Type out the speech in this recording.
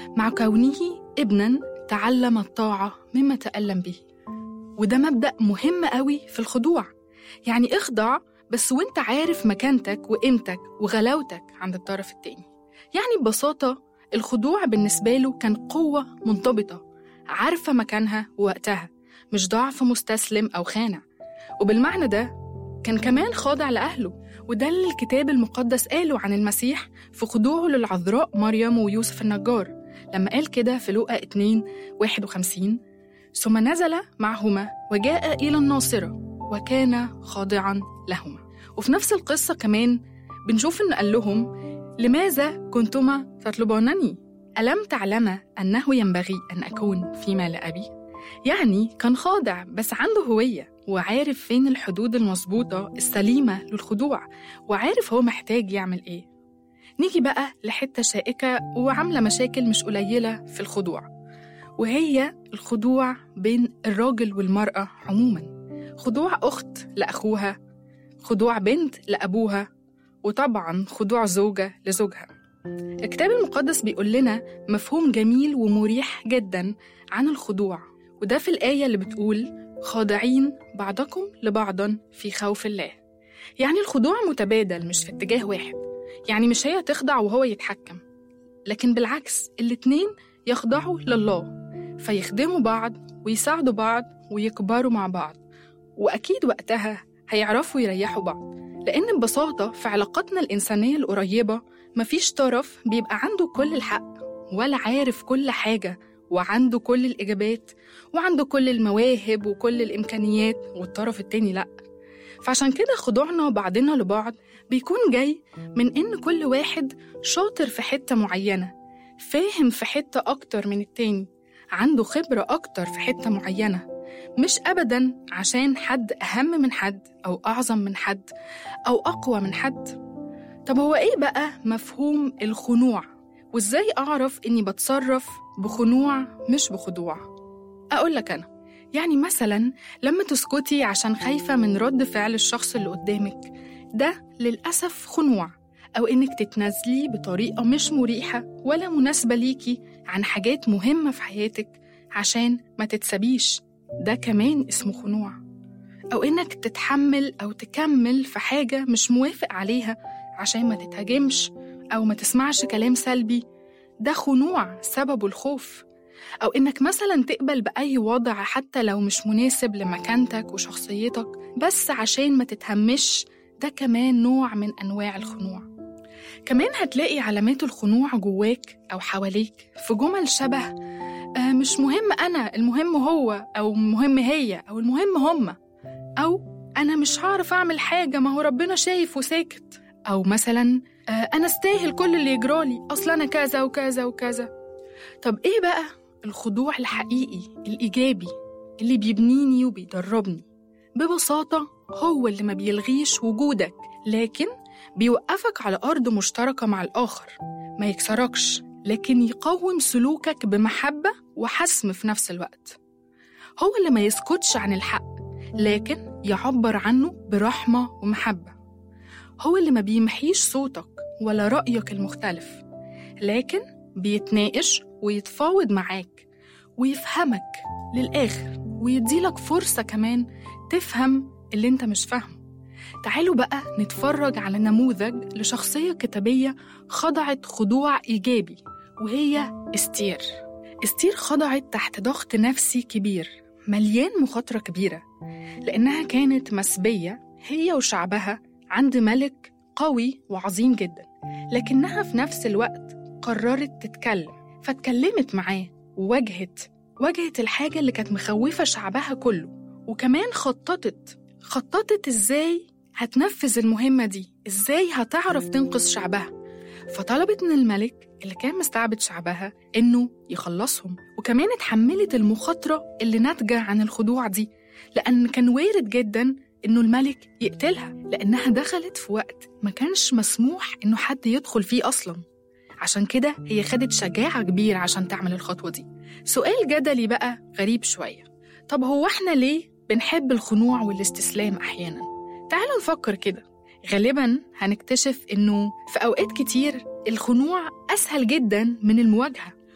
مع كونه ابنا تعلم الطاعة مما تألم به وده مبدأ مهم قوي في الخضوع يعني اخضع بس وانت عارف مكانتك وقيمتك وغلاوتك عند الطرف التاني يعني ببساطة الخضوع بالنسبة له كان قوة منضبطة عارفة مكانها ووقتها مش ضعف مستسلم أو خانع وبالمعنى ده كان كمان خاضع لأهله وده اللي الكتاب المقدس قاله عن المسيح في خضوعه للعذراء مريم ويوسف النجار لما قال كده في لوقا 2 51 ثم نزل معهما وجاء إلى الناصرة وكان خاضعا لهما وفي نفس القصة كمان بنشوف إن قال لهم لماذا كنتما تطلبانني؟ ألم تعلم أنه ينبغي أن أكون فيما لأبي؟ يعني كان خاضع بس عنده هوية وعارف فين الحدود المظبوطة السليمة للخضوع وعارف هو محتاج يعمل إيه نيجي بقى لحتة شائكة وعاملة مشاكل مش قليلة في الخضوع وهي الخضوع بين الراجل والمرأة عموما خضوع أخت لأخوها خضوع بنت لأبوها وطبعا خضوع زوجة لزوجها الكتاب المقدس بيقول لنا مفهوم جميل ومريح جدا عن الخضوع وده في الآية اللي بتقول خاضعين بعضكم لبعضا في خوف الله يعني الخضوع متبادل مش في اتجاه واحد يعني مش هي تخضع وهو يتحكم لكن بالعكس الاتنين يخضعوا لله فيخدموا بعض ويساعدوا بعض ويكبروا مع بعض وأكيد وقتها هيعرفوا يريحوا بعض لأن ببساطة في علاقاتنا الإنسانية القريبة مفيش طرف بيبقى عنده كل الحق ولا عارف كل حاجة وعنده كل الإجابات وعنده كل المواهب وكل الإمكانيات والطرف التاني لأ فعشان كده خضوعنا بعضنا لبعض بيكون جاي من إن كل واحد شاطر في حتة معينة فاهم في حتة أكتر من التاني عنده خبرة أكتر في حتة معينة مش أبدا عشان حد أهم من حد أو أعظم من حد أو أقوى من حد طب هو إيه بقى مفهوم الخنوع؟ وإزاي أعرف إني بتصرف بخنوع مش بخضوع؟ أقول لك أنا يعني مثلا لما تسكتي عشان خايفة من رد فعل الشخص اللي قدامك ده للأسف خنوع أو إنك تتنازلي بطريقة مش مريحة ولا مناسبة ليكي عن حاجات مهمة في حياتك عشان ما تتسبيش ده كمان اسمه خنوع أو إنك تتحمل أو تكمل في حاجة مش موافق عليها عشان ما تتهاجمش أو ما تسمعش كلام سلبي ده خنوع سببه الخوف أو إنك مثلا تقبل بأي وضع حتى لو مش مناسب لمكانتك وشخصيتك بس عشان ما تتهمش ده كمان نوع من أنواع الخنوع كمان هتلاقي علامات الخنوع جواك أو حواليك في جمل شبه آه مش مهم أنا المهم هو أو المهم هي أو المهم هما أو أنا مش هعرف أعمل حاجة ما هو ربنا شايف وساكت أو مثلا آه أنا استاهل كل اللي يجرالي أصل أنا كذا وكذا وكذا طب إيه بقى الخضوع الحقيقي الإيجابي اللي بيبنيني وبيدربني ببساطة هو اللي ما بيلغيش وجودك لكن بيوقفك على أرض مشتركة مع الآخر ما يكسركش لكن يقوم سلوكك بمحبة وحسم في نفس الوقت هو اللي ما يسكتش عن الحق لكن يعبر عنه برحمة ومحبة هو اللي ما بيمحيش صوتك ولا رأيك المختلف لكن بيتناقش ويتفاوض معاك ويفهمك للآخر ويديلك فرصة كمان تفهم اللي انت مش فاهمه تعالوا بقى نتفرج على نموذج لشخصية كتابية خضعت خضوع إيجابي وهي استير استير خضعت تحت ضغط نفسي كبير مليان مخاطرة كبيرة لأنها كانت مسبية هي وشعبها عند ملك قوي وعظيم جدا لكنها في نفس الوقت قررت تتكلم فاتكلمت معاه وواجهت واجهت الحاجة اللي كانت مخوفة شعبها كله وكمان خططت خططت ازاي هتنفذ المهمة دي ازاي هتعرف تنقذ شعبها فطلبت من الملك اللي كان مستعبد شعبها انه يخلصهم وكمان اتحملت المخاطرة اللي ناتجة عن الخضوع دي لأن كان وارد جدا إنه الملك يقتلها لأنها دخلت في وقت ما كانش مسموح إنه حد يدخل فيه أصلا عشان كده هي خدت شجاعة كبيرة عشان تعمل الخطوة دي سؤال جدلي بقى غريب شوية طب هو احنا ليه بنحب الخنوع والاستسلام أحيانا؟ تعالوا نفكر كده غالبا هنكتشف إنه في أوقات كتير الخنوع أسهل جدا من المواجهة